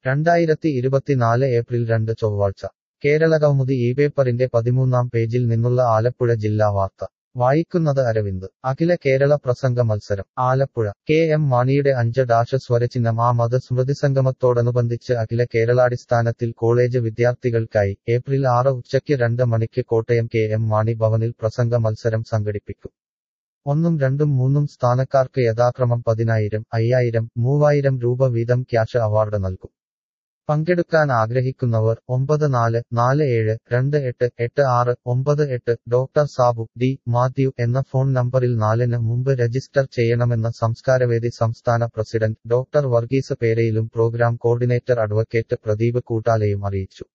രണ്ടായിരത്തി ഇരുപത്തിനാല് ഏപ്രിൽ രണ്ട് ചൊവ്വാഴ്ച കേരളകൗമുദി ഈ പേപ്പറിന്റെ പതിമൂന്നാം പേജിൽ നിന്നുള്ള ആലപ്പുഴ ജില്ലാ വാർത്ത വായിക്കുന്നത് അരവിന്ദ് അഖില കേരള പ്രസംഗ മത്സരം ആലപ്പുഴ കെ എം മാണിയുടെ അഞ്ച് ഡാഷ് സ്വരചിഹ്നം ആ മത സ്മൃതിസംഗമത്തോടനുബന്ധിച്ച് അഖില കേരളാടിസ്ഥാനത്തിൽ കോളേജ് വിദ്യാർത്ഥികൾക്കായി ഏപ്രിൽ ആറ് ഉച്ചയ്ക്ക് രണ്ട് മണിക്ക് കോട്ടയം കെ എം മാണി ഭവനിൽ പ്രസംഗ മത്സരം സംഘടിപ്പിക്കും ഒന്നും രണ്ടും മൂന്നും സ്ഥാനക്കാർക്ക് യഥാക്രമം പതിനായിരം അയ്യായിരം മൂവായിരം രൂപ വീതം ക്യാഷ് അവാർഡ് നൽകും പങ്കെടുക്കാൻ ആഗ്രഹിക്കുന്നവർ ഒമ്പത് നാല് നാല് ഏഴ് രണ്ട് എട്ട് എട്ട് ആറ് ഒമ്പത് എട്ട് ഡോക്ടർ സാബു ഡി മാത്യു എന്ന ഫോൺ നമ്പറിൽ നാലിന് മുമ്പ് രജിസ്റ്റർ ചെയ്യണമെന്ന് സംസ്കാരവേദി സംസ്ഥാന പ്രസിഡന്റ് ഡോക്ടർ വർഗീസ് പേരയിലും പ്രോഗ്രാം കോർഡിനേറ്റർ അഡ്വക്കേറ്റ് പ്രദീപ് കൂട്ടാലയും അറിയിച്ചു